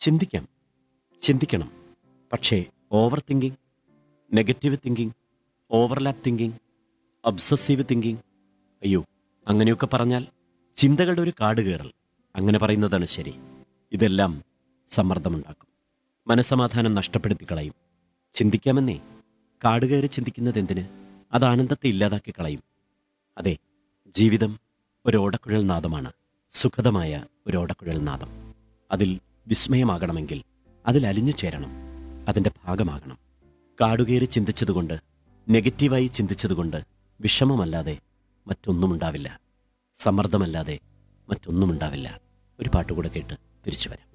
ചിന്തിക്കാം ചിന്തിക്കണം പക്ഷേ over thinking negative thinking overlap thinking obsessive thinking അയ്യോ അങ്ങനെയൊക്കെ പറഞ്ഞാൽ ചിന്തകളുടെ ഒരു കാട് കയറൽ അങ്ങനെ പറയുന്നതാണ് ശരി ഇതെല്ലാം സമ്മർദ്ദമുണ്ടാക്കും മനസമാധാനം നഷ്ടപ്പെടുത്തി കളയും ചിന്തിക്കാമെന്നേ കാട് കയറി ചിന്തിക്കുന്നത് എന്തിന് അത് ആനന്ദത്തെ ഇല്ലാതാക്കി കളയും അതെ ജീവിതം ഒരു ഓടക്കുഴൽ നാദമാണ് സുഖദമായ ഒരു ഓടക്കുഴൽ നാദം അതിൽ വിസ്മയമാകണമെങ്കിൽ അതിൽ അലിഞ്ഞു ചേരണം അതിൻ്റെ ഭാഗമാകണം കാടുകയറി ചിന്തിച്ചതുകൊണ്ട് നെഗറ്റീവായി ചിന്തിച്ചതുകൊണ്ട് വിഷമമല്ലാതെ മറ്റൊന്നുമുണ്ടാവില്ല സമ്മർദ്ദമല്ലാതെ മറ്റൊന്നുമുണ്ടാവില്ല ഒരു പാട്ടുകൂടെ കേട്ട് തിരിച്ചു വരാം